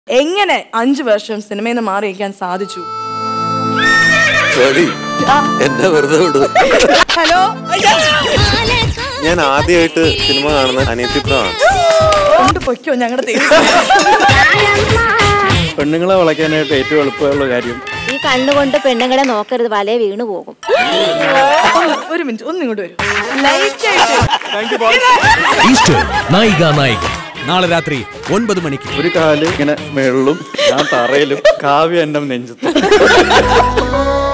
എങ്ങനെ അഞ്ചു വർഷം സിനിമയിൽ നിന്ന് മാറി നിൽക്കാൻ സാധിച്ചു സോറി എന്നെ വെറുതെ വിടും ഹലോ ഞാൻ ആദ്യമായിട്ട് സിനിമ കാണുന്ന അനിയത്തിപ്രമാണ് കൊണ്ട് പൊയ്ക്കോ ഞങ്ങളുടെ പെണ്ണുങ്ങളെ വളയ്ക്കാനായിട്ട് ഏറ്റവും എളുപ്പമുള്ള കാര്യം ഈ കണ്ണുകൊണ്ട് പെണ്ണുങ്ങളെ നോക്കരുത് വലയെ വീണു പോകും ഒരു മിനിറ്റ് ഒന്ന് ഇങ്ങോട്ട് വരും ലൈറ്റ് ആയിട്ട് ഈസ്റ്റർ നായിക നായിക നാളെ രാത്രി ഒൻപത് മണിക്ക് ഒരു കാല് ഇങ്ങനെ മേളിലും ഞാൻ തറയിലും കാവ്യ എന്നെ നെഞ്ചത്തും